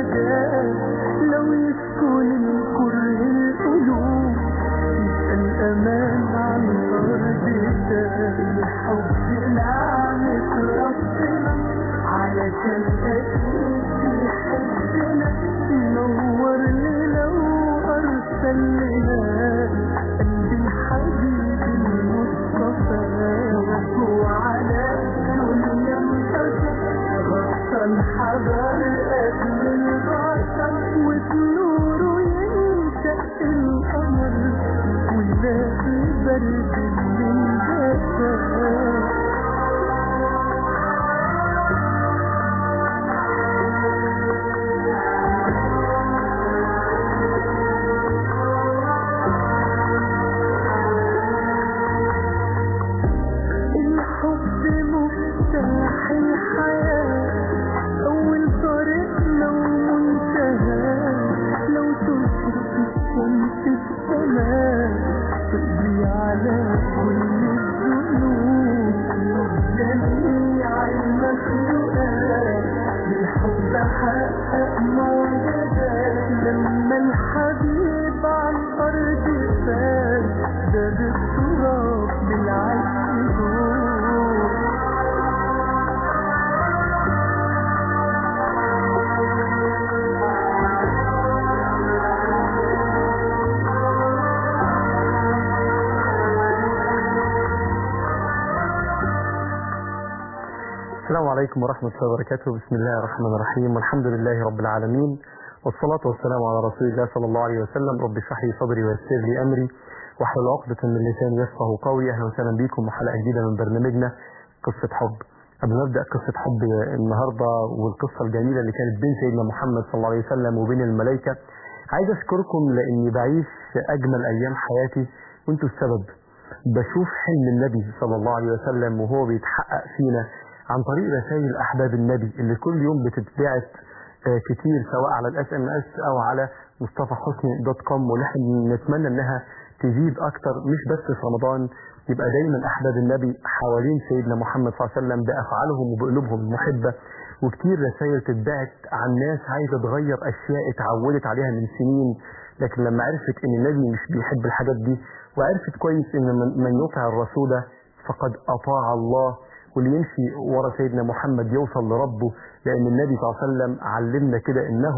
الحاجات لو يسكن الكره القلوب يبقى الأمان على الأرض تاني حب نعمة ربنا علشان أكيد بيحبنا نور لنا وأرسل لنا قلب الحبيب المصطفى وعلى الدنيا انتشر غطى الحجر قبل البشر وبنوره ينشق القمر ويلاقي برد من جفاف الحب مفتاح الحياة أول طريقنا ومنتهى لو تشرق الشمس السماء تقضي على كل الذنوب جميع المخلوقات بالحب حقق معجزات لما الحبيب على الأرض فات زاد التراب بالعشق نور السلام عليكم ورحمة الله وبركاته بسم الله الرحمن الرحيم والحمد لله رب العالمين والصلاة والسلام على رسول الله صلى الله عليه وسلم رب اشرح لي صدري ويسر لي أمري واحلل عقدة من لساني يفقه قولي أهلا وسهلا بكم وحلقة جديدة من برنامجنا قصة حب قبل ما نبدأ قصة حب النهاردة والقصة الجميلة اللي كانت بين سيدنا محمد صلى الله عليه وسلم وبين الملائكة عايز أشكركم لأني بعيش أجمل أيام حياتي وأنتوا السبب بشوف حلم النبي صلى الله عليه وسلم وهو بيتحقق فينا عن طريق رسائل احباب النبي اللي كل يوم بتتبعت آه، كتير سواء على الاس ام اس او على مصطفى حسني دوت كوم ونحن نتمنى انها تزيد اكتر مش بس في رمضان يبقى دايما احباب النبي حوالين سيدنا محمد صلى الله عليه وسلم بافعالهم وبقلوبهم المحبه وكتير رسائل تتبعت عن ناس عايزه تغير اشياء اتعودت عليها من سنين لكن لما عرفت ان النبي مش بيحب الحاجات دي وعرفت كويس ان من- من يطع الرسول فقد اطاع الله واللي يمشي ورا سيدنا محمد يوصل لربه لان النبي صلى الله عليه وسلم علمنا كده انه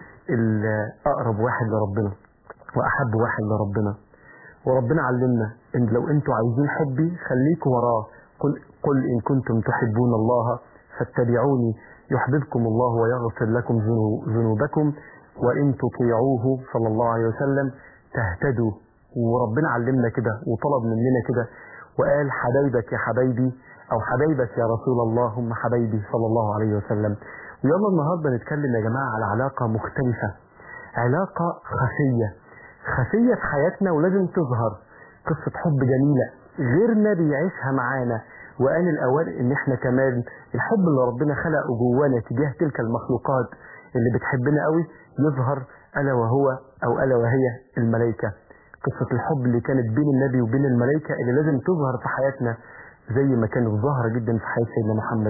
الاقرب واحد لربنا واحب واحد لربنا وربنا علمنا ان لو انتوا عايزين حبي خليكوا وراه قل, قل ان كنتم تحبون الله فاتبعوني يحببكم الله ويغفر لكم ذنو- ذنوبكم وان تطيعوه صلى الله عليه وسلم تهتدوا وربنا علمنا كده وطلب مننا كده وقال حبايبك يا حبايبي او حبايبك يا رسول الله هم حبايبي صلى الله عليه وسلم ويلا النهارده نتكلم يا جماعه على علاقه مختلفه علاقه خفيه خفيه في حياتنا ولازم تظهر قصه حب جميله غيرنا بيعيشها معانا وآن الأوان إن إحنا كمان الحب اللي ربنا خلقه جوانا تجاه تلك المخلوقات اللي بتحبنا قوي يظهر ألا وهو أو ألا وهي الملائكة قصة الحب اللي كانت بين النبي وبين الملائكة اللي لازم تظهر في حياتنا زي ما كانت ظاهرة جدا في حياة سيدنا محمد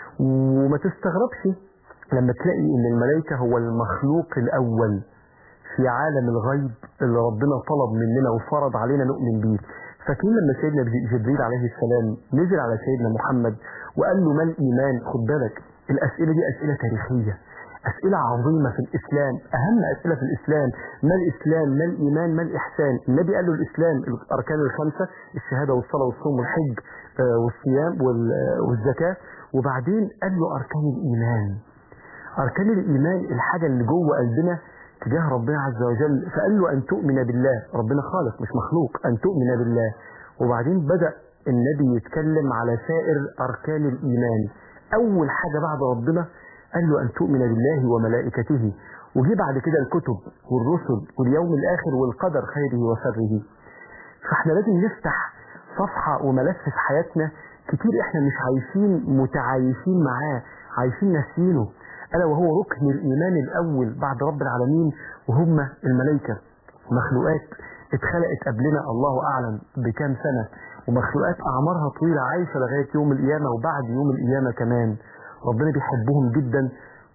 وما تستغربش لما تلاقي ان الملائكة هو المخلوق الاول في عالم الغيب اللي ربنا طلب مننا وفرض علينا نؤمن بيه فاكرين لما سيدنا جبريل عليه السلام نزل على سيدنا محمد وقال له ما الايمان خد بالك الاسئله دي اسئله تاريخيه أسئلة عظيمة في الإسلام أهم أسئلة في الإسلام ما الإسلام ما الإيمان ما الإحسان النبي قال له الإسلام الأركان الخمسة الشهادة والصلاة والصوم والحج آه، والصيام وال- آه، والزكاة وبعدين قال له أركان الإيمان أركان الإيمان الحاجة اللي جوه قلبنا تجاه ربنا عز وجل فقال له أن تؤمن بالله ربنا خالق مش مخلوق أن تؤمن بالله وبعدين بدأ النبي يتكلم على سائر أركان الإيمان أول حاجة بعد ربنا قال له أن تؤمن بالله وملائكته وجي بعد كده الكتب والرسل واليوم الآخر والقدر خيره وشره فاحنا لازم نفتح صفحة وملف في حياتنا كتير احنا مش عايشين متعايشين معاه عايشين ناسينه ألا وهو ركن الإيمان الأول بعد رب العالمين وهم الملائكة مخلوقات اتخلقت قبلنا الله أعلم بكام سنة ومخلوقات أعمارها طويلة عايشة لغاية يوم القيامة وبعد يوم القيامة كمان ربنا بيحبهم جدا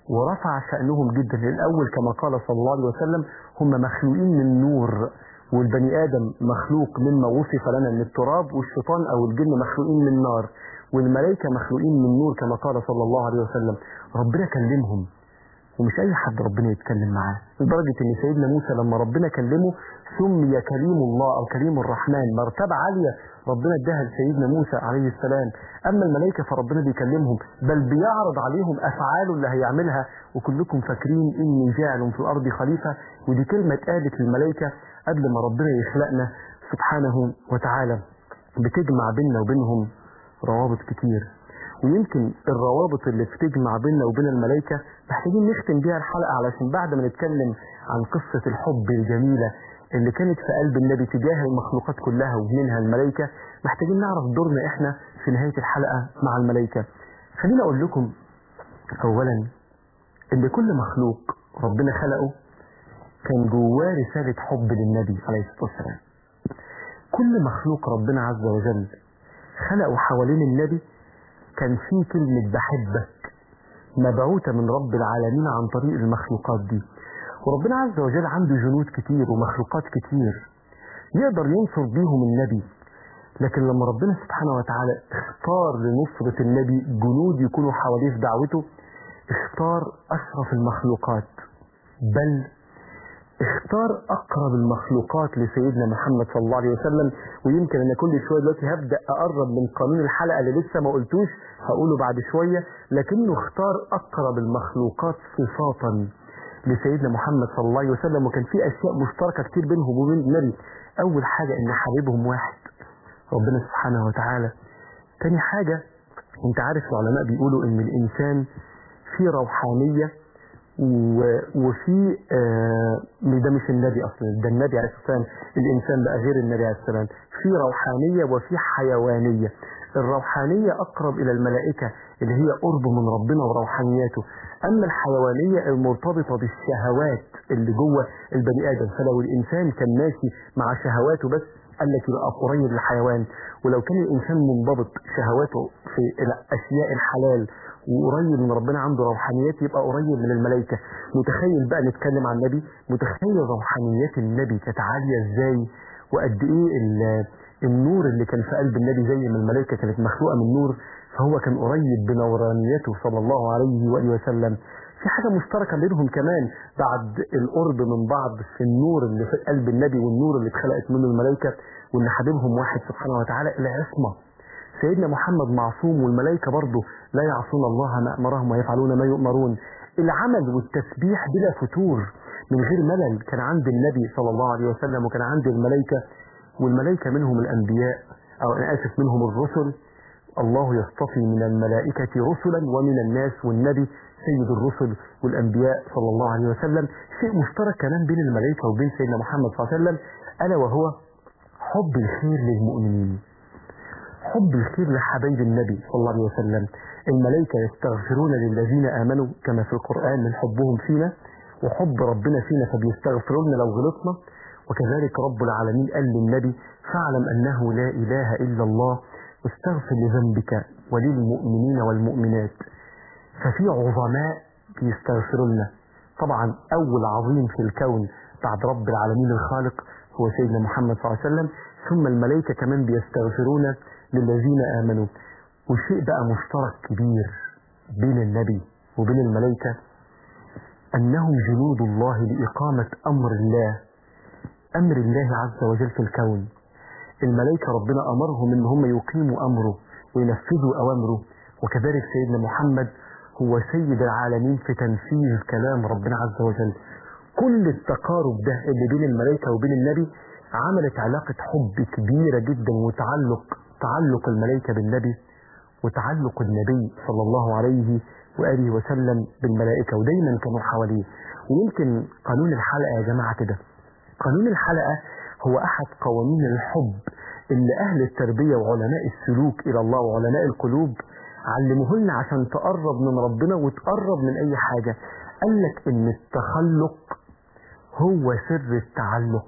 ورفع شأنهم جدا الأول كما قال صلى الله عليه وسلم هم مخلوقين من نور والبني آدم مخلوق مما وصف لنا من التراب والشيطان أو الجن مخلوقين من نار والملائكة مخلوقين من نور كما قال صلى الله عليه وسلم ربنا كلمهم ومش أي حد ربنا يتكلم معاه لدرجة إن سيدنا موسى لما ربنا كلمه سمي كليم الله أو كليم الرحمن مرتبة عالية ربنا اداها لسيدنا موسى عليه السلام أما الملائكة فربنا بيكلمهم بل بيعرض عليهم أفعاله اللي هيعملها وكلكم فاكرين إني جاعل في الأرض خليفة ودي كلمة اتقالت للملائكة قبل ما ربنا يخلقنا سبحانه وتعالى بتجمع بيننا وبينهم روابط كتير ويمكن الروابط اللي بتجمع بيننا وبين الملائكة محتاجين نختم بيها الحلقة علشان بعد ما نتكلم عن قصة الحب الجميلة اللي كانت في قلب النبي تجاه المخلوقات كلها ومنها الملائكة محتاجين نعرف دورنا احنا في نهاية الحلقة مع الملائكة خليني اقول لكم اولا ان كل مخلوق ربنا خلقه كان جواه رسالة حب للنبي عليه الصلاة والسلام كل مخلوق ربنا عز وجل خلقه حوالين النبي كان في كلمة بحبك مبعوثة من رب العالمين عن طريق المخلوقات دي وربنا عز وجل عنده جنود كتير ومخلوقات كتير يقدر ينصر بيهم النبي لكن لما ربنا سبحانه وتعالى اختار لنصرة النبي جنود يكونوا حواليه في دعوته اختار أشرف المخلوقات بل اختار أقرب المخلوقات لسيدنا محمد صلى الله عليه وسلم ويمكن أنا كل شوية دلوقتي هبدأ أقرب من قانون الحلقة اللي لسه ما قلتوش هقوله بعد شوية لكنه اختار أقرب المخلوقات صفاتا لسيدنا محمد صلى الله عليه وسلم وكان في أشياء مشتركة كتير بينهم وبين النبي أول حاجة إن حبيبهم واحد ربنا سبحانه وتعالى تاني حاجة انت عارف العلماء بيقولوا ان الانسان في روحانية و- وفي آه ده مش النبي اصلا ده النبي عليه الصلاه والسلام الانسان بقى غير النبي عليه السلام في روحانيه وفي حيوانيه الروحانيه اقرب الى الملائكه اللي هي قرب من ربنا وروحانياته اما الحيوانيه المرتبطه بالشهوات اللي جوه البني ادم فلو الانسان كان ماشي مع شهواته بس قال لك يبقى قريب للحيوان ولو كان الانسان منضبط شهواته في الاشياء الحلال وقريب من ربنا عنده روحانيات يبقى قريب من الملائكه متخيل بقى نتكلم عن النبي متخيل روحانيات النبي كانت عاليه ازاي وقد ايه ال- النور اللي كان في قلب النبي زي ما الملائكه كانت مخلوقه من نور فهو كان قريب بنورانيته صلى الله عليه واله وسلم في حاجة مشتركة بينهم كمان بعد القرب من بعض في النور اللي في قلب النبي والنور اللي اتخلقت منه الملائكة وان حبيبهم واحد سبحانه وتعالى العصمة سيدنا محمد معصوم والملائكة برضه لا يعصون الله ما أمرهم ويفعلون ما يؤمرون العمل والتسبيح بلا فتور من غير ملل كان عند النبي صلى الله عليه وسلم وكان عند الملائكة والملائكة منهم الأنبياء أو أنا آسف منهم الرسل الله يصطفي من الملائكة رسلا ومن الناس والنبي سيد الرسل والأنبياء صلى الله عليه وسلم شيء مشترك كمان بين الملائكة وبين سيدنا محمد صلى الله عليه وسلم ألا وهو حب الخير للمؤمنين حب الخير لحبايب النبي صلى الله عليه وسلم الملائكة يستغفرون للذين آمنوا كما في القرآن من حبهم فينا وحب ربنا فينا فبيستغفرون لو غلطنا وكذلك رب العالمين قال للنبي فاعلم أنه لا إله إلا الله واستغفر لذنبك وللمؤمنين والمؤمنات ففي عظماء بيستغفروا لنا طبعا أول عظيم في الكون بعد رب العالمين الخالق هو سيدنا محمد صلى الله عليه وسلم ثم الملائكة كمان بيستغفرون للذين آمنوا وشيء بقى مشترك كبير بين النبي وبين الملائكة أنهم جنود الله لإقامة أمر الله أمر الله عز وجل في الكون الملائكة ربنا أمرهم إن هم يقيموا أمره وينفذوا أوامره وكذلك سيدنا محمد هو سيد العالمين في تنفيذ كلام ربنا عز وجل كل التقارب ده اللي بين الملائكة وبين النبي عملت علاقة حب كبيرة جدا وتعلق تعلق الملائكة بالنبي وتعلق النبي صلى الله عليه وآله وسلم بالملائكة ودايما كانوا حواليه ويمكن قانون الحلقة يا جماعة كده قانون الحلقة هو أحد قوانين الحب اللي أهل التربية وعلماء السلوك إلى الله وعلماء القلوب علموه لنا عشان تقرب من ربنا وتقرب من أي حاجة قال لك إن التخلق هو سر التعلق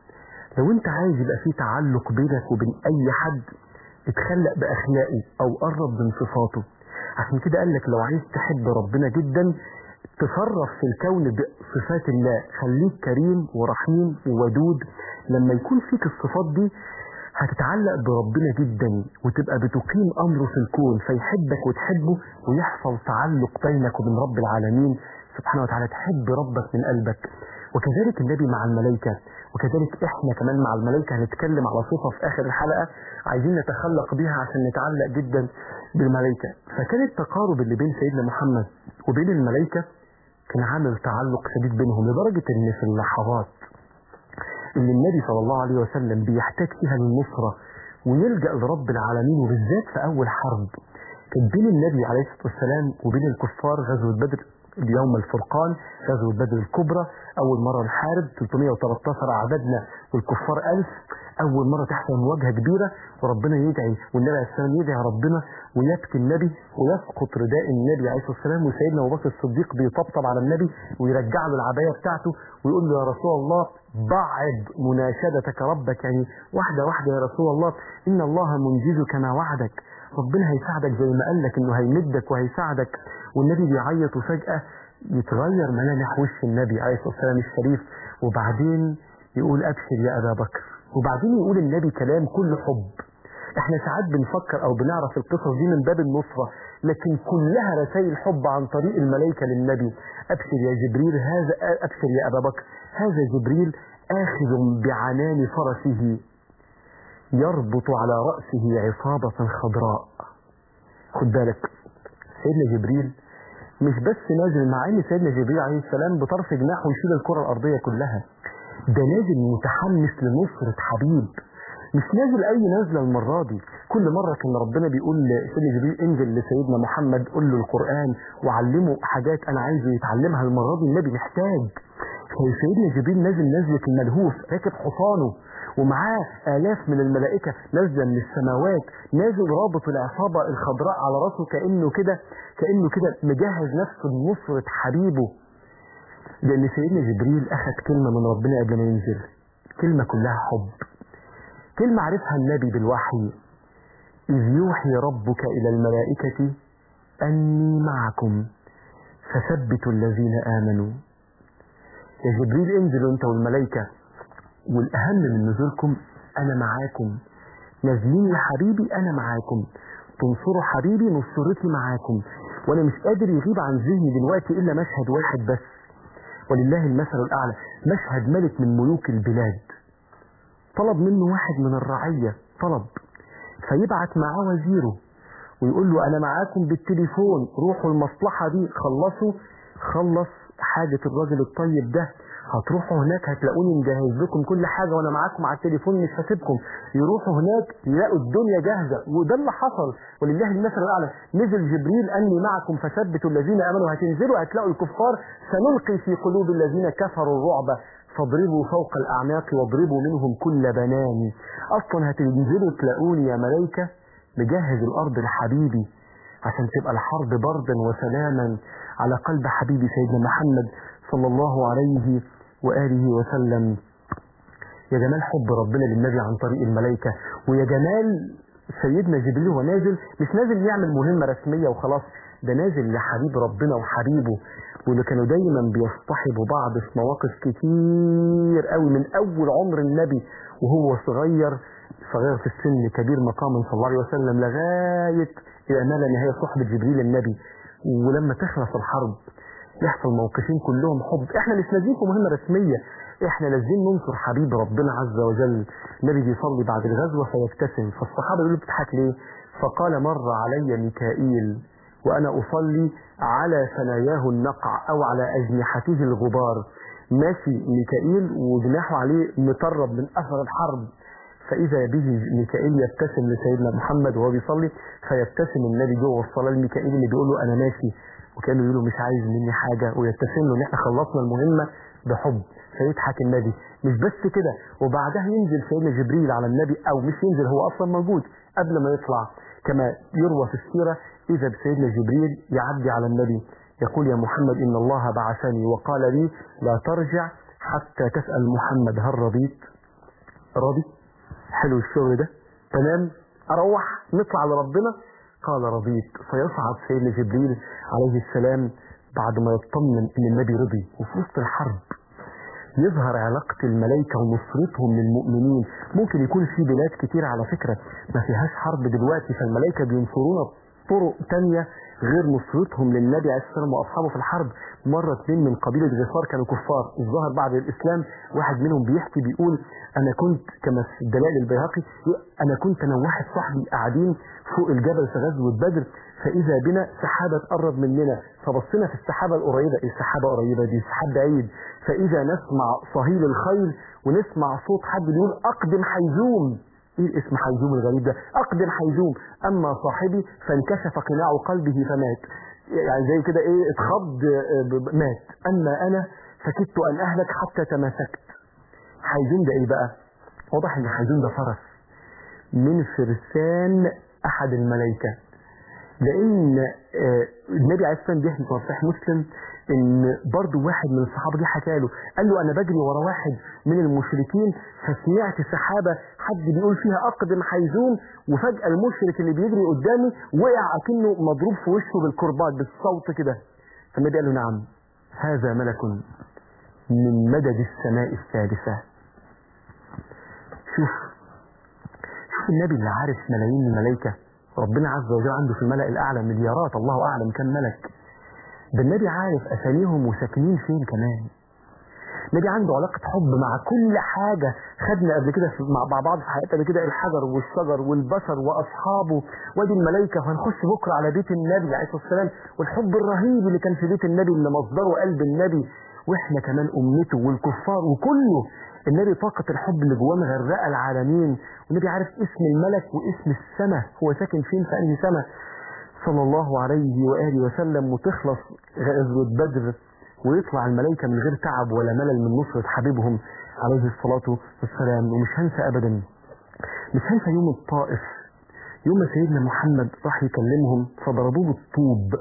لو أنت عايز يبقى في تعلق بينك وبين أي حد اتخلق بأخلاقه أو قرب من صفاته عشان كده قال لك لو عايز تحب ربنا جدا تصرف في الكون بصفات الله خليك كريم ورحيم وودود لما يكون فيك الصفات دي هتتعلق بربنا جدا وتبقى بتقيم امره في الكون فيحبك وتحبه ويحصل تعلق بينك وبين رب العالمين سبحانه وتعالى تحب ربك من قلبك وكذلك النبي مع الملائكة وكذلك احنا كمان مع الملائكة هنتكلم على صفة في اخر الحلقة عايزين نتخلق بيها عشان نتعلق جدا بالملائكة فكان التقارب اللي بين سيدنا محمد وبين الملائكة كان عامل تعلق شديد بينهم لدرجة ان في اللحظات اللي النبي صلى الله عليه وسلم بيحتاج فيها للنصرة ويلجأ لرب العالمين وبالذات في أول حرب كان بين النبي عليه الصلاة والسلام وبين الكفار غزوة بدر اليوم الفرقان غزوة بدر الكبرى أول مرة نحارب 313 عددنا والكفار 1000 أول مرة تحصل مواجهة كبيرة وربنا يدعي والنبي عليه السلام يدعي ربنا ويبكي النبي ويسقط رداء النبي عليه الصلاة والسلام وسيدنا أبو بكر الصديق بيطبطب على النبي ويرجع له العباية بتاعته ويقول له يا رسول الله بعد مناشدتك ربك يعني واحدة واحدة يا رسول الله إن الله منجزك ما وعدك ربنا هيساعدك زي ما قال لك إنه هيمدك وهيساعدك والنبي بيعيط وفجأة يتغير ملامح وش النبي عليه الصلاة والسلام الشريف وبعدين يقول أبشر يا أبا بكر وبعدين يقول النبي كلام كله حب احنا ساعات بنفكر او بنعرف القصص دي من باب النصرة لكن كلها رسائل حب عن طريق الملائكة للنبي ابشر يا جبريل هذا ابشر يا ابا بكر هذا جبريل اخذ بعنان فرسه يربط على رأسه عصابة خضراء خد بالك سيدنا جبريل مش بس نازل مع ان سيدنا جبريل عليه السلام بطرف جناحه يشيل الكرة الارضية كلها ده نازل متحمس لنصرة حبيب مش نازل اي نازلة المرة دي كل مرة كان ربنا بيقول لسيدنا جبريل انزل لسيدنا محمد قول له القرآن وعلمه حاجات انا عايزه يتعلمها المرة دي النبي محتاج سيدنا جبريل نازل نزلة الملهوف راكب حصانه ومعاه آلاف من الملائكة نازلة من السماوات نازل رابط العصابة الخضراء على راسه كأنه كده كأنه كده مجهز نفسه لنصرة حبيبه لأن سيدنا جبريل أخذ كلمة من ربنا قبل ما ينزل كلمة كلها حب كلمة عرفها النبي بالوحي إذ يوحي ربك إلى الملائكة أني معكم فثبتوا الذين آمنوا يا جبريل انزلوا انت والملائكة والأهم من نزولكم أنا معاكم نازلين يا حبيبي أنا معاكم تنصروا حبيبي نصرتي معاكم وأنا مش قادر يغيب عن ذهني دلوقتي إلا مشهد واحد بس ولله المثل الأعلى مشهد ملك من ملوك البلاد طلب منه واحد من الرعية طلب فيبعت معاه وزيره ويقول له أنا معاكم بالتليفون روحوا المصلحة دي خلصوا خلص حاجة الراجل الطيب ده هتروحوا هناك هتلاقوني مجهز لكم كل حاجة وانا معاكم على التليفون مش هسيبكم يروحوا هناك يلاقوا الدنيا جاهزة وده اللي حصل ولله المثل الاعلى نزل جبريل اني معكم فثبتوا الذين امنوا هتنزلوا هتلاقوا الكفار سنلقي في قلوب الذين كفروا الرعب فاضربوا فوق الاعناق واضربوا منهم كل بنان اصلا هتنزلوا تلاقوني يا ملائكة مجهز الارض لحبيبي عشان تبقى الحرب بردا وسلاما على قلب حبيبي سيدنا محمد صلى الله عليه وآله وسلم يا جمال حب ربنا للنبي عن طريق الملائكة ويا جمال سيدنا جبريل وهو نازل مش نازل يعمل مهمة رسمية وخلاص ده نازل لحبيب ربنا وحبيبه واللي كانوا دايما بيصطحبوا بعض في مواقف كتير قوي من اول عمر النبي وهو صغير صغير في السن كبير مقام صلى الله عليه وسلم لغاية إلى ما لا نهاية صحبة جبريل النبي ولما تخلص الحرب يحصل موقفين كلهم حب احنا مش نازلين في مهمة رسمية احنا نازلين ننصر حبيب ربنا عز وجل النبي بيصلي بعد الغزوة فيبتسم فالصحابة يقولوا بتضحك ليه فقال مر علي ميكائيل وانا اصلي على ثناياه النقع او على اجنحته الغبار ماشي ميكائيل وجناحه عليه مطرب من اثر الحرب فإذا به ميكائيل يبتسم لسيدنا محمد وهو بيصلي فيبتسم النبي جوه الصلاة لميكائيل اللي بيقول له أنا ماشي وكانوا يقولوا مش عايز مني حاجة ويبتسم له إن إحنا خلصنا المهمة بحب فيضحك النبي مش بس كده وبعدها ينزل سيدنا جبريل على النبي أو مش ينزل هو أصلا موجود قبل ما يطلع كما يروى في السيرة إذا بسيدنا جبريل يعدي على النبي يقول يا محمد إن الله بعثني وقال لي لا ترجع حتى تسأل محمد هل رضيت راضي حلو الشغل ده تمام اروح نطلع لربنا قال رضيت فيصعد سيدنا جبريل عليه السلام بعد ما يطمن ان النبي رضي وفي وسط الحرب يظهر علاقة الملائكة ونصرتهم للمؤمنين ممكن يكون في بلاد كتير على فكرة ما فيهاش حرب دلوقتي فالملائكة بينصرونا بطرق تانية غير نصرتهم للنبي عليه الصلاة والسلام وأصحابه في الحرب مرة اتنين من قبيلة غفار كانوا كفار الظاهر بعد الإسلام واحد منهم بيحكي بيقول أنا كنت كما في دلائل البيهقي أنا كنت أنا وواحد صاحبي قاعدين فوق الجبل في غزوة بدر فإذا بنا سحابة تقرب مننا فبصينا في السحابة القريبة إيه السحابة قريبة دي سحاب بعيد فإذا نسمع صهيل الخيل ونسمع صوت حد بيقول أقدم حيزوم ايه الاسم حيزوم الغريب ده اقدم حيزوم اما صاحبي فانكشف قناع قلبه فمات يعني زي كده ايه اتخض مات اما انا فكدت ان اهلك حتى تماسكت حيزوم ده ايه بقى واضح ان حيزوم ده فرس من فرسان احد الملائكه لان النبي عليه الصلاه والسلام بيحكي في صحيح مسلم ان برضو واحد من الصحابه دي حكى له قال له انا بجري ورا واحد من المشركين فسمعت سحابه حد بيقول فيها اقدم حيزوم وفجاه المشرك اللي بيجري قدامي وقع اكنه مضروب في وشه بالكرباج بالصوت كده فالنبي قال له نعم هذا ملك من مدد السماء السادسه شوف شوف النبي اللي عارف ملايين الملائكه ربنا عز وجل عنده في الملأ الأعلى مليارات الله أعلم كم ملك ده النبي عارف أساميهم وساكنين فين كمان النبي عنده علاقة حب مع كل حاجة خدنا قبل كده مع بعض في حياتنا قبل كده الحجر والشجر والبشر وأصحابه وادي الملائكة وهنخش بكرة على بيت النبي عليه الصلاة والسلام والحب الرهيب اللي كان في بيت النبي اللي مصدره قلب النبي واحنا كمان أمته والكفار وكله النبي طاقة الحب اللي جواه مغرقة العالمين والنبي عارف اسم الملك واسم السماء هو ساكن فين في أنهي سماء صلى الله عليه وآله وسلم وتخلص غزوة بدر ويطلع الملائكة من غير تعب ولا ملل من نصرة حبيبهم عليه الصلاة والسلام ومش هنسى أبدا مش هنسى يوم الطائف يوم ما سيدنا محمد راح يكلمهم فضربوه بالطوب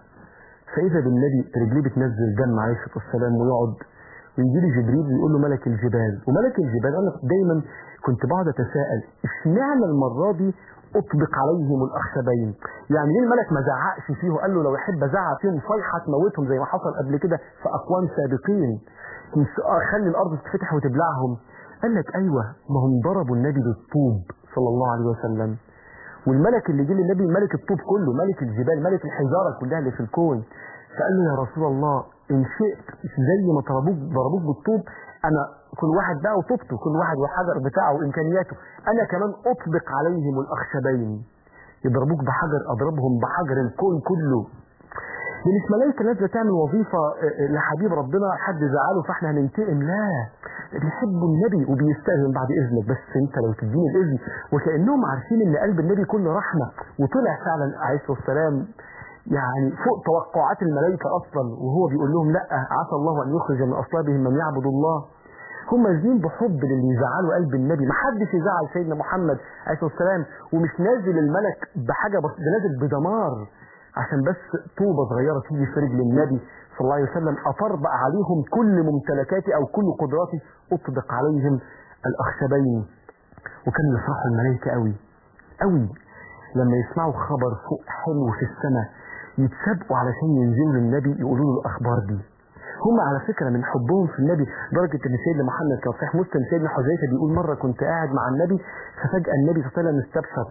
فإذا بالنبي رجليه بتنزل دم عليه الصلاة والسلام ويقعد ويجي لي جبريل ويقول له ملك الجبال وملك الجبال انا دايما كنت بقعد اتساءل اشمعنى المره دي اطبق عليهم الاخشبين يعني ليه الملك ما زعقش فيه قال له لو يحب ازعق فيهم صيحه تموتهم زي ما حصل قبل كده في اقوام سابقين مش خلي الارض تتفتح وتبلعهم قال لك ايوه ما هم ضربوا النبي بالطوب صلى الله عليه وسلم والملك اللي جه للنبي ملك الطوب كله ملك الجبال ملك الحجاره كلها اللي في الكون فقال له يا رسول الله ان شئت زي ما ضربوك ضربوك بالطوب انا كل واحد بقى وطوبته كل واحد والحجر بتاعه وامكانياته انا كمان اطبق عليهم الاخشبين يضربوك بحجر اضربهم بحجر الكون كله دي مش ملائكه نازله تعمل وظيفه لحبيب ربنا حد زعله فاحنا هننتقم لا بيحبوا النبي وبيستاذن بعد اذنك بس انت لو تديني الاذن وكانهم عارفين ان قلب النبي كله رحمه وطلع فعلا عليه الصلاه والسلام يعني فوق توقعات الملائكة أصلا وهو بيقول لهم لا عسى الله أن يخرج من أصلابهم من يعبد الله هم نازلين بحب للي يزعلوا قلب النبي ما حدش يزعل سيدنا محمد عليه الصلاة والسلام ومش نازل الملك بحاجة بس ده نازل بدمار عشان بس طوبة صغيرة تيجي في رجل النبي صلى الله عليه وسلم أطربق عليهم كل ممتلكاتي أو كل قدراتي أطبق عليهم الأخشبين وكانوا يفرحوا الملائكة قوي قوي لما يسمعوا خبر فوق حلو في السماء يتسابقوا علشان ينزلوا للنبي يقولوا له الاخبار دي هم على فكره من حبهم في النبي درجه ان سيدنا محمد كان صحيح مسلم سيدنا حذيفه بيقول مره كنت قاعد مع النبي ففجاه النبي صلى الله عليه وسلم استبشر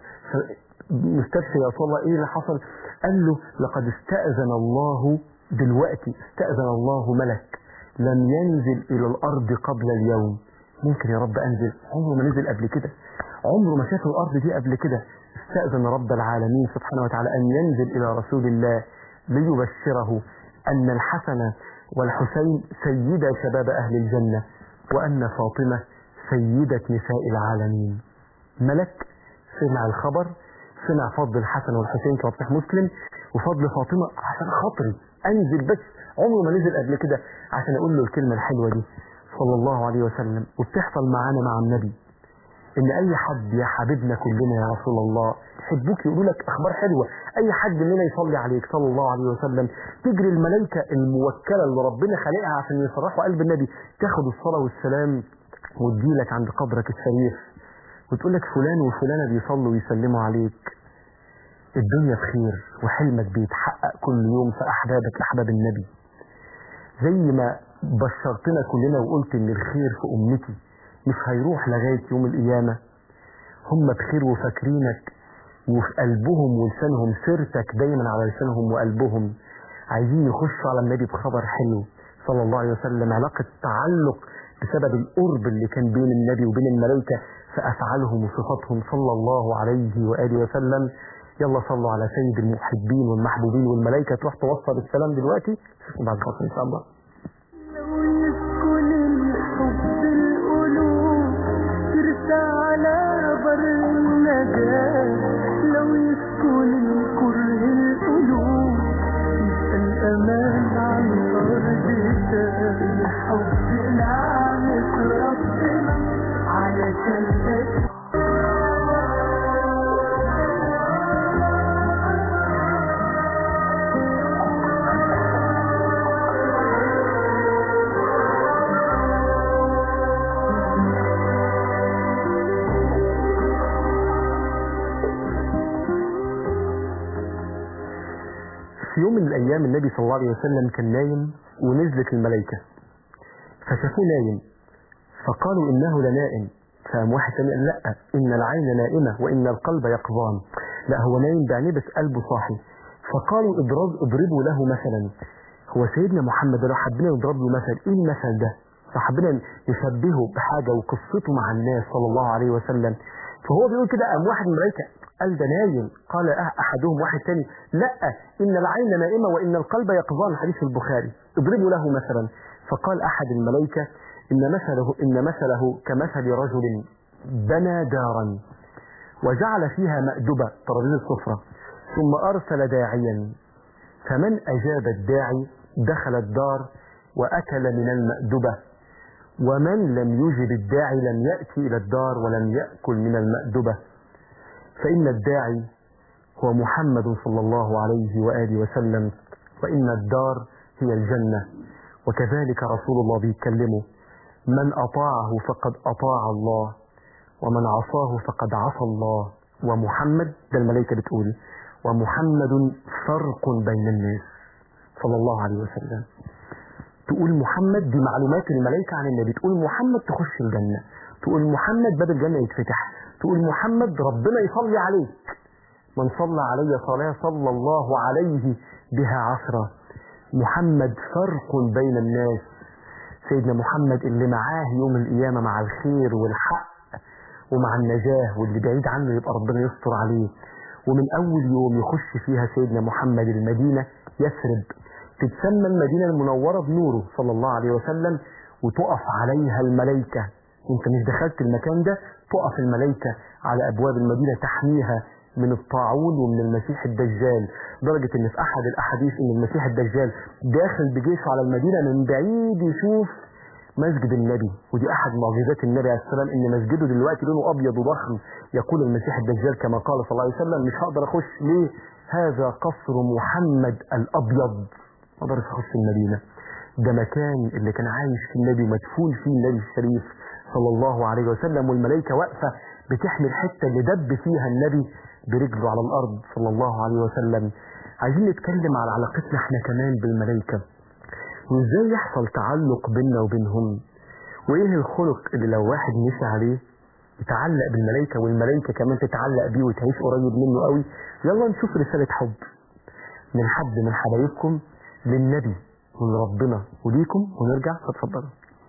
مستبشر يا رسول الله ايه اللي حصل؟ قال له لقد استاذن الله دلوقتي استاذن الله ملك لم ينزل الى الارض قبل اليوم ممكن يا رب انزل عمره ما نزل قبل كده عمره ما شاف الارض دي قبل كده استأذن رب العالمين سبحانه وتعالى أن ينزل إلى رسول الله ليبشره أن الحسن والحسين سيدا شباب أهل الجنة وأن فاطمة سيدة نساء العالمين ملك سمع الخبر سمع فضل الحسن والحسين في صحيح مسلم وفضل فاطمة عشان خاطري أنزل بس عمره ما نزل قبل كده عشان أقول له الكلمة الحلوة دي صلى الله عليه وسلم وبتحصل معانا مع النبي ان اي حد يا حبيبنا كلنا يا رسول الله يحبوك يقولوا لك اخبار حلوه اي حد مننا يصلي عليك صلى الله عليه وسلم تجري الملائكه الموكله اللي ربنا خالقها عشان يفرحوا قلب النبي تاخد الصلاه والسلام وتجيلك عند قبرك الشريف وتقول لك فلان وفلانه بيصلوا ويسلموا عليك الدنيا بخير وحلمك بيتحقق كل يوم في أحبابك أحباب النبي زي ما بشرتنا كلنا وقلت إن الخير في أمتي مش هيروح لغاية يوم القيامة هم بخير وفاكرينك وفي قلبهم ولسانهم سيرتك دايما على لسانهم وقلبهم عايزين يخشوا على النبي بخبر حلو صلى الله عليه وسلم علاقة تعلق بسبب القرب اللي كان بين النبي وبين الملائكة في أفعالهم وصفاتهم صلى الله عليه وآله وسلم يلا صلوا على سيد المحبين والمحبوبين والملائكة تروح توصل السلام دلوقتي بعد الفاصل إن شاء الله لو يسكن الحب القلوب ترسى على بر النجاة لو يسكن الكره القلوب يبقى الأمان عن أرض الحب نعمة ربنا علشان تكون في يوم من الأيام النبي صلى الله عليه وسلم كان نايم ونزلت الملائكة فشافوه نايم فقالوا إنه لنائم فقام واحد تاني قال لا إن العين نائمة وإن القلب يقظان لا هو نايم بعينيه بس قلبه صاحي فقالوا اضرب اضربوا له مثلا هو سيدنا محمد لو حبينا نضرب له مثل ايه المثل ده فحبينا نشبهه بحاجة وقصته مع الناس صلى الله عليه وسلم فهو بيقول كده قام واحد من الملائكة قال ده نايم قال أه أحدهم واحد تاني لا إن العين نائمة وإن القلب يقظان حديث البخاري اضربوا له مثلا فقال أحد الملائكة إن مثله إن مثله كمثل رجل بنى دارا وجعل فيها مأدبة ترابيزة السفرة ثم أرسل داعيا فمن أجاب الداعي دخل الدار وأكل من المأدبة ومن لم يجب الداعي لم يأتي إلى الدار ولم يأكل من المأدبة فإن الداعي هو محمد صلى الله عليه وآله وسلم وإن الدار هي الجنة وكذلك رسول الله بيتكلمه من أطاعه فقد أطاع الله ومن عصاه فقد عصى الله ومحمد ده الملائكة بتقول ومحمد فرق بين الناس صلى الله عليه وسلم تقول محمد دي معلومات الملائكة عن النبي تقول محمد تخش الجنة تقول محمد باب الجنة يتفتح تقول محمد ربنا يصلي عليك من صلى علي صلاة صلى الله عليه بها عشرة محمد فرق بين الناس سيدنا محمد اللي معاه يوم القيامة مع الخير والحق ومع النجاة واللي بعيد عنه يبقى ربنا يستر عليه ومن أول يوم يخش فيها سيدنا محمد المدينة يثرب تتسمى المدينة المنورة بنوره صلى الله عليه وسلم وتقف عليها الملائكة انت مش دخلت المكان ده تقف الملائكة على أبواب المدينة تحميها من الطاعون ومن المسيح الدجال درجة ان في احد الاحاديث ان المسيح الدجال داخل بجيشه على المدينة من بعيد يشوف مسجد النبي ودي احد معجزات النبي عليه السلام ان مسجده دلوقتي لونه ابيض وضخم يقول المسيح الدجال كما قال صلى الله عليه وسلم مش هقدر اخش ليه هذا قصر محمد الابيض ما اقدرش اخش المدينة ده مكان اللي كان عايش فيه النبي ومدفون فيه النبي الشريف صلى الله عليه وسلم والملائكة واقفة بتحمي الحتة اللي دب فيها النبي برجله على الأرض صلى الله عليه وسلم عايزين نتكلم على علاقتنا احنا كمان بالملائكة وازاي يحصل تعلق بيننا وبينهم وايه الخلق اللي لو واحد مشي عليه يتعلق بالملائكة والملائكة كمان تتعلق بيه وتعيش قريب منه قوي يلا نشوف رسالة حب من حد من حبايبكم للنبي ولربنا وليكم ونرجع فتفضلوا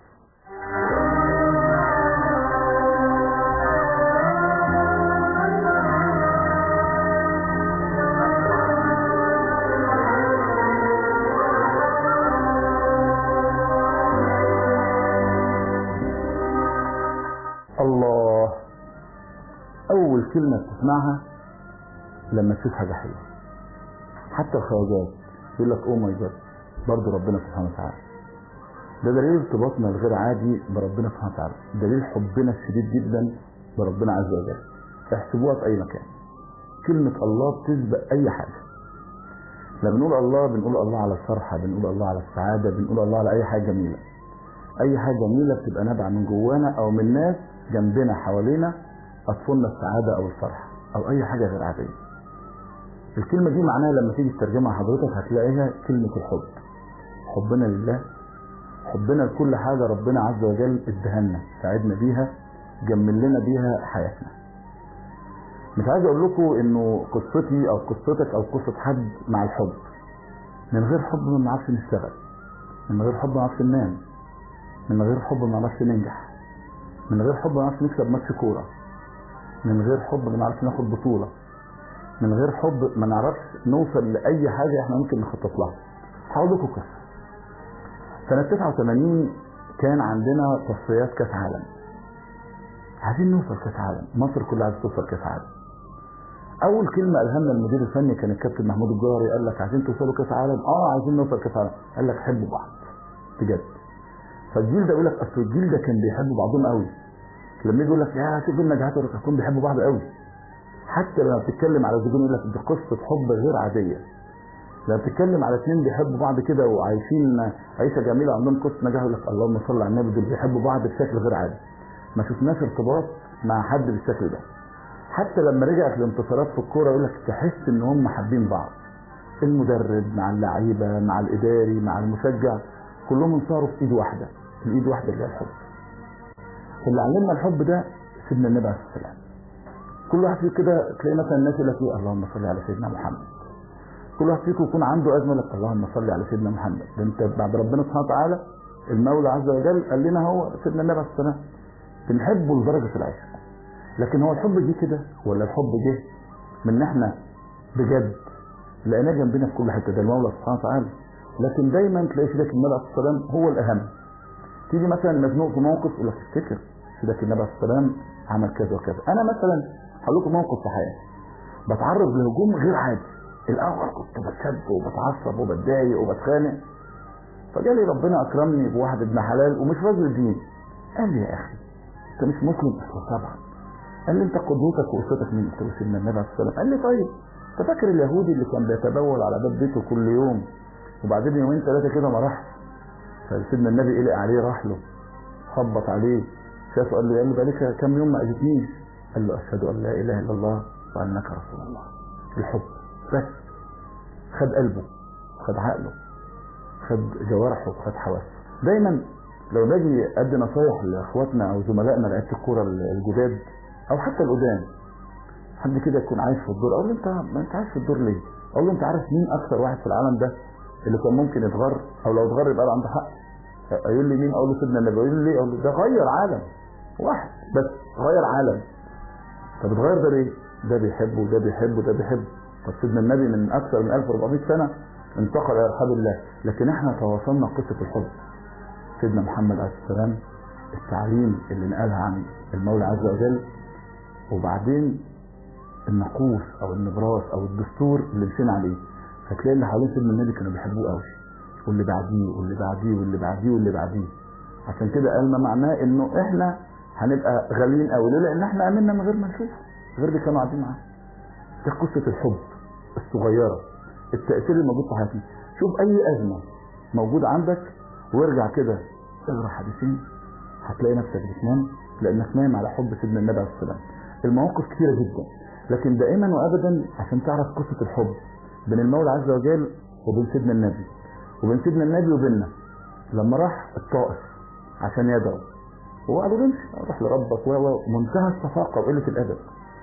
الله أول كلمة بتسمعها لما تشوف حاجة حلوة حتى الخواجات يقول لك أوه ماي جاد برضه ربنا سبحانه وتعالى ده دليل ارتباطنا الغير عادي بربنا سبحانه وتعالى دليل حبنا الشديد جدا بربنا عز وجل احسبوها في أي مكان كلمة الله بتسبق أي حاجة لما بنقول الله بنقول الله على الفرحة بنقول الله على السعادة بنقول الله على أي حاجة جميلة أي حاجة جميلة بتبقى نابعة من جوانا أو من ناس جنبنا حوالينا أطفلنا السعادة أو الفرحة أو أي حاجة غير عادية الكلمة دي معناها لما تيجي تترجمها حضرتك هتلاقيها كلمة الحب حبنا لله حبنا لكل حاجة ربنا عز وجل ادهنا ساعدنا بيها جمل لنا بيها حياتنا مش عايز اقول لكم انه قصتي او قصتك او قصة حد مع الحب من غير حب ما بنعرفش نشتغل من غير حب ما نعرفش ننام من غير حب ما نعرفش ننجح من غير حب ما نعرفش نكسب ماتش كورة من غير حب ما نعرفش ناخد بطولة من غير حب ما نعرفش نوصل لأي حاجة احنا ممكن نخطط لها هقول لكم قصة سنة 89 كان عندنا تصفيات كأس عالم عايزين نوصل كأس عالم مصر كلها عايزة توصل كأس عالم أول كلمة قالها لنا المدير الفني كان الكابتن محمود الجوهري قال لك عايزين توصلوا كأس عالم اه عايزين نوصل كأس عالم قال لك حبوا بعض بجد فالجيل ده يقول لك اصل الجيل ده كان بيحبوا بعضهم قوي لما يجي يقول لك يا شوف النجاحات والركعتين بيحبوا بعض قوي حتى لما بتتكلم على زوجين يقول لك دي قصه حب غير عاديه لما بتتكلم على اثنين بيحبوا بعض كده وعايشين عيشه جميله عندهم قصه نجاح يقول لك اللهم صل على النبي دول بيحبوا بعض بشكل غير عادي ما شفناش ارتباط مع حد بالشكل ده حتى لما رجعت الانتصارات في الكوره يقول لك تحس ان هم حابين بعض المدرب مع اللعيبه مع الاداري مع المشجع كلهم انصاروا في ايد واحده الايد واحده اللي هي الحب اللي علمنا الحب ده سيدنا النبي عليه الصلاه والسلام كل واحد فيكم كده تلاقي مثلا الناس يقول لك ايه اللهم صل على سيدنا محمد كل واحد فيكم يكون عنده ازمه لك اللهم صل على سيدنا محمد ده انت بعد ربنا سبحانه وتعالى المولى عز وجل قال لنا هو سيدنا النبي عليه الصلاه والسلام بنحبه لدرجه العشق لكن هو الحب جه كده ولا الحب جه من احنا بجد لقيناه جنبنا في كل حته ده المولى سبحانه وتعالى لكن دايما تلاقي سيدك النبي عليه الصلاه والسلام هو الاهم تيجي مثلا مزنوق في موقف يقول لك افتكر سيدك النبي عليه الصلاه والسلام عمل كذا وكذا انا مثلا هقول لكم موقف في حياتي بتعرض لهجوم غير عادي الاول كنت بتشد وبتعصب وبتضايق وبتخانق فجالي ربنا اكرمني بواحد ابن حلال ومش راجل دين قال لي يا اخي انت مش مسلم قلت له طبعا قال لي انت قدوتك واسوتك مين قلت له سيدنا النبي عليه الصلاه والسلام قال لي طيب انت فاكر اليهودي اللي كان بيتبول على باب بيته كل يوم وبعدين يومين ثلاثه كده ما راحش فسيدنا النبي قلق عليه راح له خبط عليه شافه قال له قال له بقالك كام يوم ما اذيتنيش قال له اشهد ان لا اله الا الله وانك رسول الله الحب بس خد قلبه خد عقله خد جوارحه خد حواسه دايما لو باجي ادي نصايح لاخواتنا او زملائنا لعيبه الكوره الجداد او حتى القدام حد كده يكون عايش في الدور اقول له انت ما انت عايش في الدور ليه؟ اقول له انت عارف مين اكثر واحد في العالم ده اللي كان ممكن يتغر او لو اتغر يبقى عنده حق يقول لي مين اقول له سيدنا النبي يقول لي ليه اقول له ده غير عالم واحد بس غير عالم طب اتغير ده ليه ده بيحبه وده بيحبه وده بيحبه طب سيدنا النبي من اكثر من 1400 سنه انتقل الى رحاب الله لكن احنا تواصلنا قصه الحب سيدنا محمد عليه السلام التعليم اللي نقلها عن المولى عز وجل وبعدين النقوش او النبراس او الدستور اللي مشينا عليه فتلاقي اللي حوالين سيدنا النبي كانوا بيحبوه قوي واللي بعديه واللي بعديه واللي بعديه واللي بعديه عشان كده قال ما معناه انه احنا هنبقى غاليين قوي ليه؟ لان احنا امنا من غير ما نشوف غير اللي كانوا قاعدين معانا دي قصه الحب الصغيره التاثير اللي موجود في حياتنا شوف اي ازمه موجوده عندك وارجع كده اقرا حديثين هتلاقي نفسك بتنام لانك نايم على حب سيدنا النبي عليه السلام المواقف كثيره جدا لكن دائما وابدا عشان تعرف قصه الحب بين المولى عز وجل وبين سيدنا النبي وبين سيدنا النبي وبيننا لما راح الطائف عشان يدعو هو قالوا له امشي روح لربك ومنتهى الصفاقه وقله الادب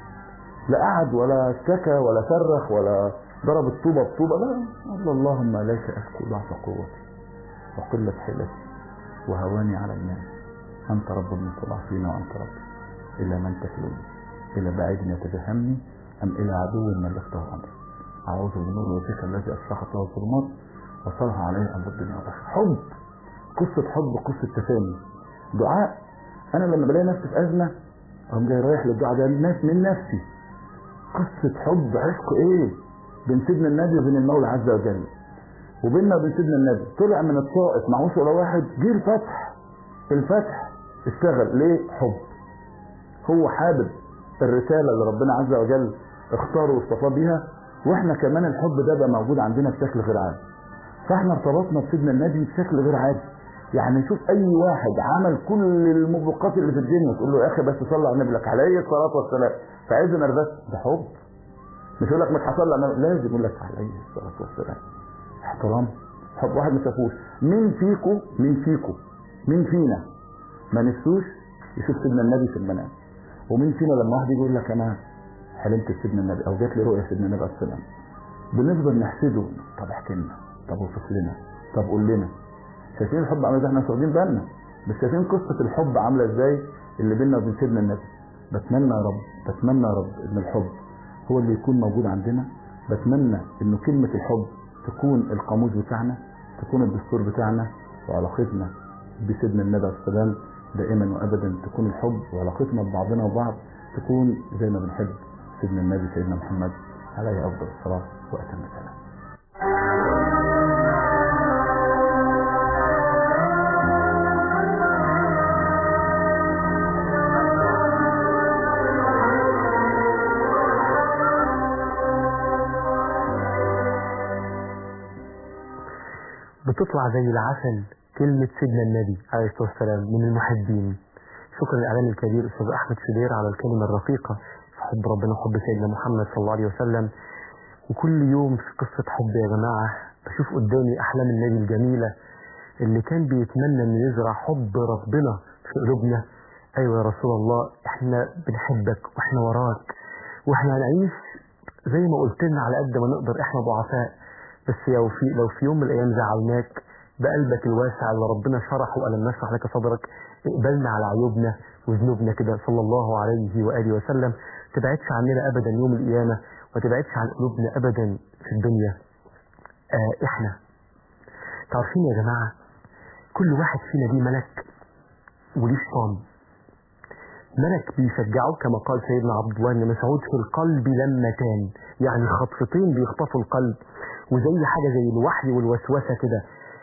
لا قعد ولا اشتكى ولا صرخ ولا ضرب الطوبه بطوبه لا قال له اللهم اليك اشكو ضعف قوتي وقله حيلتي وهواني على الناس انت رب المستضعفين وانت رب الى من تكلني الى بعيد يتجهمني ام الى عدو ملكته امري اعوذ بنور وجهك الذي اشرقت له الظلمات وصلح عليه امر الدنيا والاخره حب قصه حب قصه تفاني دعاء انا لما بلاقي نفسي في ازمه اقوم جاي رايح للدعاء ده الناس من نفسي قصه حب عشق ايه بين سيدنا النبي وبين المولى عز وجل وبيننا وبين سيدنا النبي طلع من الطائف معهوش ولا واحد جه الفتح الفتح اشتغل ليه حب هو حابب الرساله اللي ربنا عز وجل اختاره واصطفاه بيها واحنا كمان الحب ده بقى موجود عندنا بشكل غير عادي فاحنا ارتبطنا بسيدنا النبي بشكل غير عادي يعني شوف اي واحد عمل كل الموبقات اللي في الدنيا تقول له يا اخي بس صلى على النبي لك عليه الصلاه والسلام فعايز نرفز ده حب مش يقول لك مش هصلي انا لازم يقول لك عليه الصلاه والسلام احترام حب واحد ما شافوش مين فيكم مين فيكم مين فينا ما نفسوش يشوف سيدنا النبي في المنام ومين فينا لما واحد يجي يقول لك انا حلمت بسيدنا النبي او جات لي رؤيه سيدنا النبي عليه السلام بنفضل نحسده طب احكي لنا طب اوصف لنا طب قول لنا شايفين الحب عامل ازاي احنا مش واخدين بالنا بس شايفين قصه الحب عامله ازاي اللي بيننا وبين سيدنا النبي بتمنى يا رب بتمنى يا رب ان الحب هو اللي يكون موجود عندنا بتمنى انه كلمه الحب تكون القاموس بتاعنا تكون الدستور بتاعنا وعلاقتنا بسيدنا النبي عليه السلام دائما وابدا تكون الحب وعلاقتنا ببعضنا وبعض تكون زي ما بنحب سيدنا النبي سيدنا محمد عليه افضل الصلاه واتم السلام بتطلع زي العسل كلمة سيدنا النبي عليه الصلاة والسلام من المحبين شكرا للإعلام الكبير أستاذ أحمد شدير على الكلمة الرقيقة في حب ربنا وحب سيدنا محمد صلى الله عليه وسلم وكل يوم في قصة حب يا جماعة بشوف قدامي أحلام النبي الجميلة اللي كان بيتمنى أن يزرع حب ربنا في قلوبنا أيوة يا رسول الله إحنا بنحبك وإحنا وراك وإحنا هنعيش زي ما قلت لنا على قد ما نقدر إحنا ضعفاء بس لو في لو في يوم من الأيام زعلناك بقلبك الواسع اللي ربنا شرحه وألم نشرح لك صدرك اقبلنا على عيوبنا وذنوبنا كده صلى الله عليه وآله وسلم تبعدش عننا أبدا يوم القيامة وتبعدش عن قلوبنا أبدا في الدنيا آه إحنا تعرفين يا جماعة كل واحد فينا ليه ملك وليه شيطان ملك بيشجعه كما قال سيدنا عبد الله بن مسعود في القلب لمتان يعني خطفتين بيخطفوا القلب وزي حاجة زي الوحي والوسوسة كده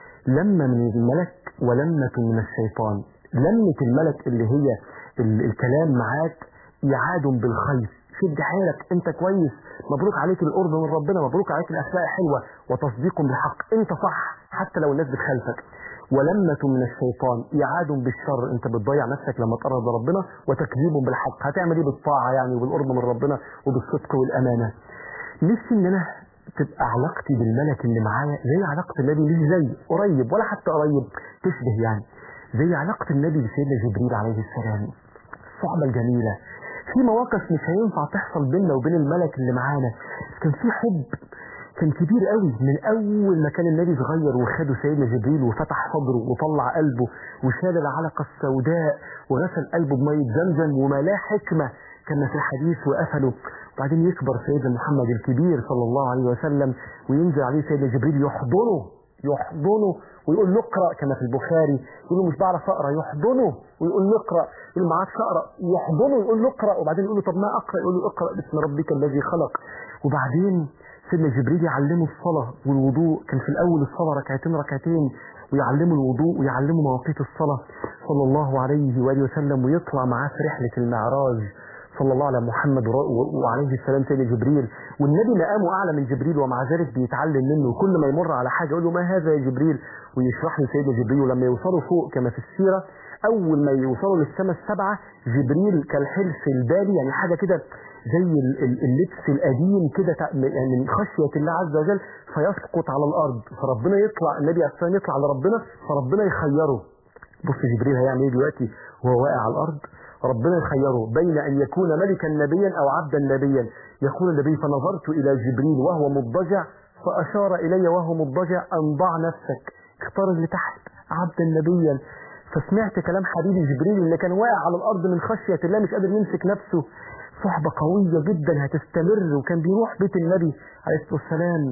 لمة من الملك ولمة من الشيطان لمة الملك اللي هي ال- الكلام معاك إعاد بالخير شد حيلك انت كويس مبروك عليك القرب من ربنا مبروك عليك الاخلاق حلوه وتصديق بالحق انت صح حتى لو الناس بتخالفك ولمة من الشيطان إعاد بالشر أنت بتضيع نفسك لما تقرب لربنا وتكذيب بالحق هتعمل إيه بالطاعة يعني وبالقرب من ربنا وبالصدق والأمانة نفسي إن أنا تبقى علاقتي بالملك اللي معايا زي علاقة النبي مش زي قريب ولا حتى قريب تشبه يعني زي علاقة النبي بسيدنا جبريل عليه السلام الصحبة الجميلة في مواقف مش هينفع تحصل بيننا وبين الملك اللي معانا كان في حب كان كبير قوي من اول ما كان النبي صغير وخده سيدنا جبريل وفتح صدره وطلع قلبه وشال العلقه السوداء وغسل قلبه بميه زمزم وملاه حكمه كما في الحديث وقفله وبعدين يكبر سيدنا محمد الكبير صلى الله عليه وسلم وينزل عليه سيدنا جبريل يحضنه يحضنه ويقول له اقرا كما في البخاري يقول له مش بعرف اقرا يحضنه ويقول له اقرا يقول له ما عادش اقرا يحضنه يقول له اقرا وبعدين يقول له طب ما اقرا يقول له اقرا باسم ربك الذي خلق وبعدين سيدنا جبريل يعلمه الصلاة والوضوء كان في الأول الصلاة ركعتين ركعتين ويعلمه الوضوء ويعلمه مواقيت الصلاة صلى الله عليه وآله وسلم ويطلع معاه في رحلة المعراج صلى الله على محمد ور- وعليه السلام سيدنا جبريل والنبي مقامه أعلى من جبريل ومع ذلك بيتعلم منه وكل ما يمر على حاجة يقول له ما هذا يا جبريل ويشرح له سيدنا جبريل ولما يوصلوا فوق كما في السيرة أول ما يوصلوا للسماء السبعة جبريل كالحلف البالي يعني حاجة كده زي ال- ال- اللبس القديم كده تع- يعني من خشية الله عز وجل فيسقط على الأرض فربنا يطلع النبي عليه الصلاة والسلام يطلع لربنا فربنا يخيره بص جبريل هيعمل ايه دلوقتي وهو واقع على الأرض ربنا يخيره بين أن يكون ملكا نبيا أو عبدا نبيا يقول النبي فنظرت إلى جبريل وهو مضجع فأشار إلي وهو مضجع أن ضع نفسك اختار اللي تحت عبدا نبيا فسمعت كلام حبيبي جبريل اللي كان واقع على الأرض من خشية الله مش قادر يمسك نفسه صحبة قوية جدا هتستمر وكان بيروح بيت النبي عليه الصلاة والسلام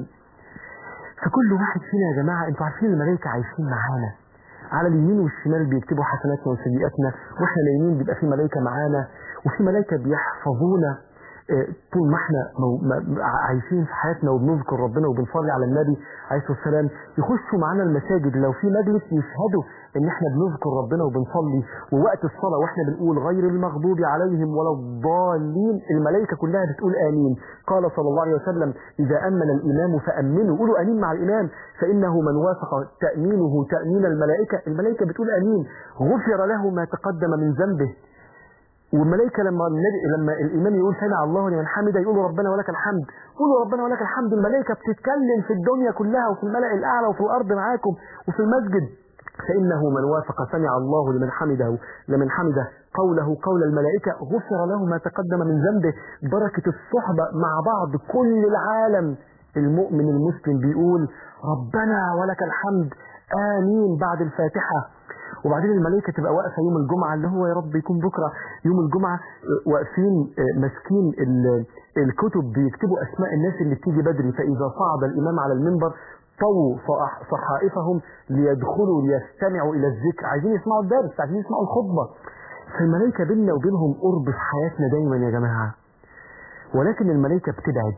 فكل واحد فينا يا جماعة انتوا عارفين الملائكة عايشين معانا على اليمين والشمال بيكتبوا حسناتنا وسيئاتنا واحنا نايمين بيبقى في ملائكة معانا وفي ملائكة بيحفظونا آه، طول ما احنا مو- ما- عايشين في حياتنا وبنذكر ربنا وبنصلي على النبي عليه الصلاه والسلام يخشوا معانا المساجد لو في مجلس يشهدوا ان احنا بنذكر ربنا وبنصلي ووقت الصلاه واحنا بنقول غير المغضوب عليهم ولا الضالين الملائكه كلها بتقول امين قال صلى الله عليه وسلم اذا امن الامام فامنوا قولوا امين مع الامام فانه من وافق تامينه تامين الملائكه الملائكه بتقول امين غفر له ما تقدم من ذنبه والملائكة لما النبي لما الإمام يقول سمع الله لمن حمده يقولوا ربنا ولك الحمد قولوا ربنا ولك الحمد الملائكة بتتكلم في الدنيا كلها وفي الملأ الأعلى وفي الأرض معاكم وفي المسجد فإنه من وافق سمع الله لمن حمده لمن حمده قوله قول الملائكة غفر له ما تقدم من ذنبه بركة الصحبة مع بعض كل العالم المؤمن المسلم بيقول ربنا ولك الحمد آمين بعد الفاتحة وبعدين الملائكة تبقى واقفة يوم الجمعة اللي هو يا رب يكون بكرة يوم الجمعة آه، واقفين آه، ماسكين ال- الكتب بيكتبوا أسماء الناس اللي بتيجي بدري فإذا صعد الإمام على المنبر طووا صح- صحائفهم ليدخلوا ليستمعوا إلى الذكر عايزين يسمعوا الدرس عايزين يسمعوا الخطبة فالملائكة بيننا وبينهم قرب في حياتنا دايما يا جماعة ولكن الملائكة بتبعد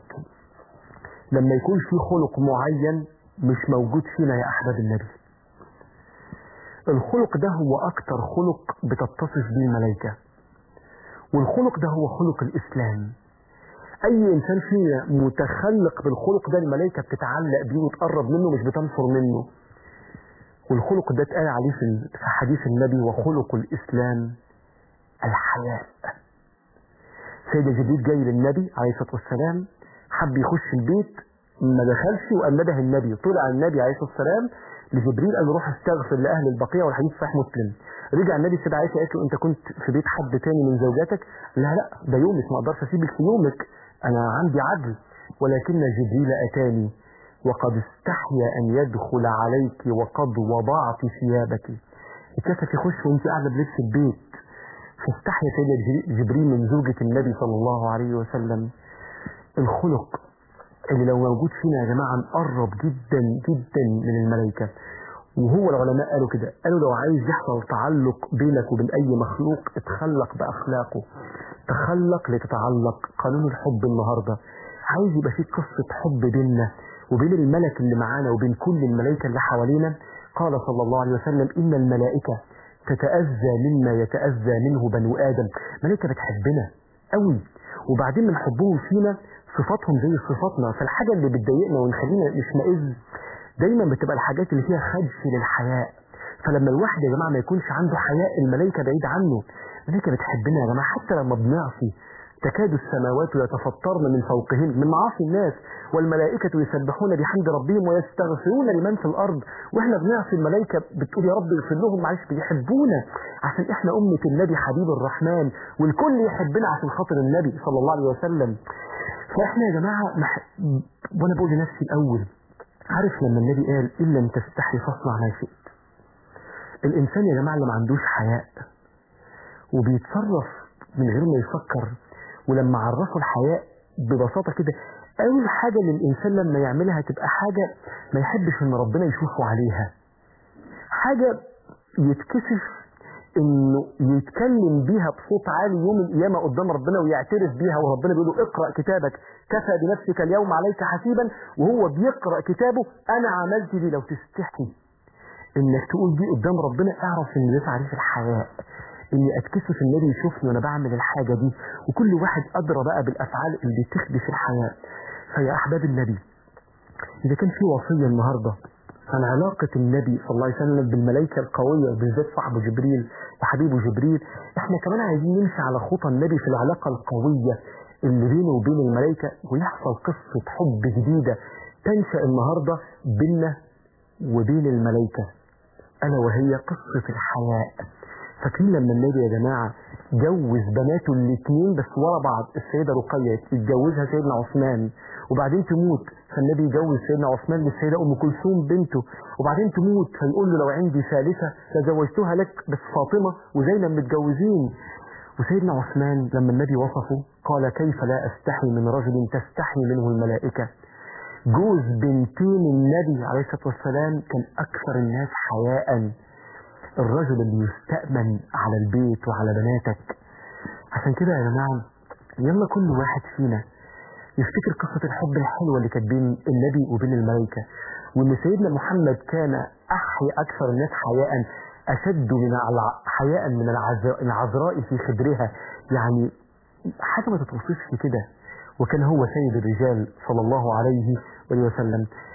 لما يكون في خلق معين مش موجود فينا يا أحباب النبي الخلق ده هو أكتر خلق بتتصف به الملائكة والخلق ده هو خلق الإسلام أي إنسان فينا متخلق بالخلق ده الملائكة بتتعلق بيه وتقرب منه مش بتنفر منه والخلق ده اتقال عليه في في حديث النبي وخلق الإسلام الحياء سيدنا جبريل جاي للنبي عليه الصلاة والسلام حب يخش البيت ما دخلش وقام نده النبي طلع النبي عليه الصلاة والسلام لجبريل قال له روح استغفر لأهل البقية والحديث صحيح مسلم رجع النبي سيدة عائشة قالت له أنت كنت في بيت حد تاني من زوجاتك لا لا ده يومك ما أقدرش أسيبك في يومك أنا عندي عدل ولكن جبريل أتاني وقد استحيا أن يدخل عليك وقد وضعت ثيابك اتكسف يخش وانت قاعدة بلبس البيت فاستحيا سيدنا جبريل- جبريل من زوجة النبي صلى الله عليه وسلم الخلق اللي لو موجود فينا يا جماعة نقرب جدا جدا من الملائكة وهو العلماء قالوا كده قالوا لو عايز يحصل تعلق بينك وبين أي مخلوق اتخلق بأخلاقه تخلق لتتعلق قانون الحب النهاردة عايز يبقى في قصة حب بيننا وبين الملك اللي معانا وبين كل الملائكة اللي حوالينا قال صلى الله عليه وسلم إن الملائكة تتأذى مما يتأذى منه بنو آدم ملائكة بتحبنا قوي وبعدين من حبهم فينا صفاتهم زي صفاتنا فالحاجة اللي بتضايقنا ونخلينا نشمئز دايما بتبقى الحاجات اللي فيها خدش للحياء فلما الواحد يا جماعة ما يكونش عنده حياء الملائكة بعيد عنه الملائكة بتحبنا يا جماعة حتى لما بنعصي تكاد السماوات يتفطرن من فوقهن من معاصي الناس والملائكة يسبحون بحمد ربهم ويستغفرون لمن في الأرض وإحنا بنعصي الملائكة بتقول يا رب اغفر لهم معلش بيحبونا عشان إحنا أمة النبي حبيب الرحمن والكل يحبنا عشان خاطر النبي صلى الله عليه وسلم فإحنا يا جماعة مح... وأنا بقول لنفسي الأول عارف لما النبي قال إن لم تستحي فاصنع ما شئت الإنسان يا جماعة اللي ما عندوش حياء وبيتصرف من غير ما يفكر ولما عرفوا الحياء ببساطة كده أول حاجة اللي الإنسان لما يعملها تبقى حاجة ما يحبش إن ربنا يشوفه عليها حاجة يتكسف إنه يتكلم بيها بصوت عالي يوم القيامة قدام ربنا ويعترف بيها وربنا بيقول له اقرأ كتابك كفى بنفسك اليوم عليك حسيبا وهو بيقرأ كتابه أنا عملت دي لو تستحي انك تقول دي قدام ربنا اعرف ان ده تعريف الحياء اني اتكسف النبي يشوفني وانا بعمل الحاجه دي وكل واحد ادرى بقى بالافعال اللي تخدش الحياء فيا احباب النبي اذا كان في وصيه النهارده عن علاقة النبي صلى الله عليه وسلم بالملائكة القوية وبالذات صاحبه جبريل وحبيبه جبريل احنا كمان عايزين نمشي على خطى النبي في العلاقة القوية اللي بينه وبين الملائكة ويحصل قصة حب جديدة تنشأ النهاردة بيننا وبين الملائكة ألا وهي قصة الحياء فاكرين لما النبي يا جماعة جوز بناته الاثنين بس ورا بعض السيدة رقية يتجوزها سيدنا عثمان وبعدين تموت فالنبي يجوز سيدنا عثمان للسيدة أم كلثوم بنته وبعدين تموت فيقول له لو عندي ثالثة لزوجتها لك بس فاطمة وزينب متجوزين وسيدنا عثمان لما النبي وصفه قال كيف لا أستحي من رجل تستحي منه الملائكة جوز بنتين النبي عليه الصلاة والسلام كان أكثر الناس حياء الرجل اللي يستأمن على البيت وعلى بناتك عشان كده يا جماعة يلا كل واحد فينا يفتكر قصة الحب الحلوة اللي كانت بين النبي وبين الملائكة وإن سيدنا محمد كان أحي أكثر الناس حياء أشد من الع- حياء من العذ- العذراء في خدرها يعني حاجة ما تتوصفش كده وكان هو سيد الرجال صلى الله عليه وآله وسلم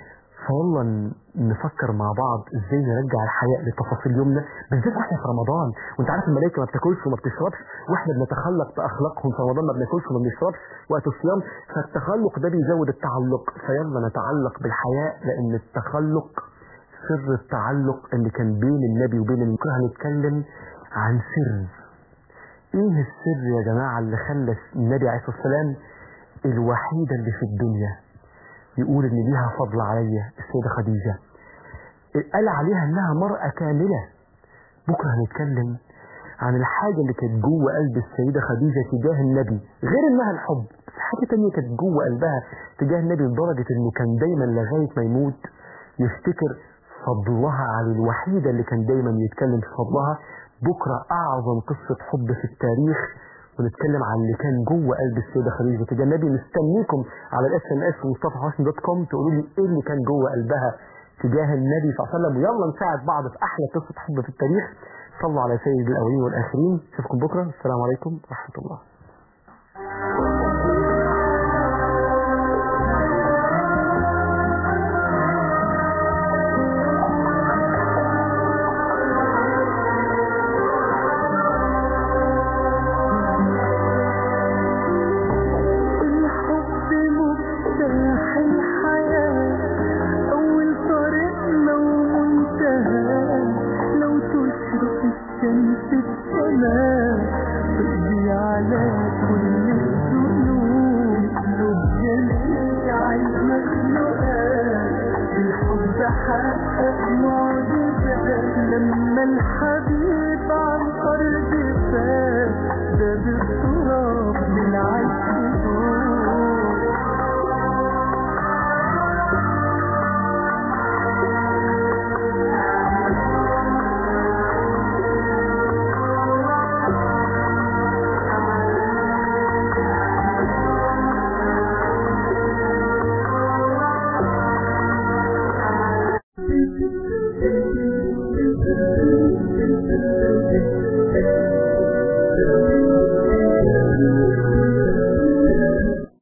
فيلا ن- نفكر مع بعض ازاي نرجع الحياء لتفاصيل يومنا بالذات واحنا في رمضان وانت عارف الملائكه ما بتاكلش وما بتشربش واحنا بنتخلق باخلاقهم في رمضان ما بناكلش وما بنشربش وقت الصيام فالتخلق ده بيزود التعلق فيلا نتعلق بالحياء لان التخلق سر التعلق اللي كان بين النبي وبين المكره هنتكلم عن سر ايه السر يا جماعه اللي خلى النبي عليه الصلاه والسلام الوحيده اللي في الدنيا يقول ان ليها فضل عليا السيده خديجه قال عليها انها مراه كامله بكره هنتكلم عن الحاجه اللي كانت جوه قلب السيده خديجه تجاه النبي غير انها الحب بس حاجه تانية كانت جوه قلبها تجاه النبي لدرجه انه كان دايما لغايه ما يموت يفتكر فضلها على الوحيده اللي كان دايما يتكلم في فضلها بكره اعظم قصه حب في التاريخ ونتكلم عن اللي كان جوه قلب السيده خديجه تجاه النبي مستنيكم على الاس ام اس مصطفى حسن دوت كوم تقولوا لي ايه اللي كان جوه قلبها تجاه النبي صلى الله عليه وسلم ويلا نساعد بعض في احلى قصه حب في التاريخ صلوا على سيد الاولين والاخرين اشوفكم بكره السلام عليكم ورحمه الله الحب مفتاح الحياة أول طريقنا ومنتهى لو تشرق الشمس السماء تقضي على كل الذنوب قلوب جميع المخلوقات الحب حقق معجزات لما الحبيب عن أرض فات ده بالصدفة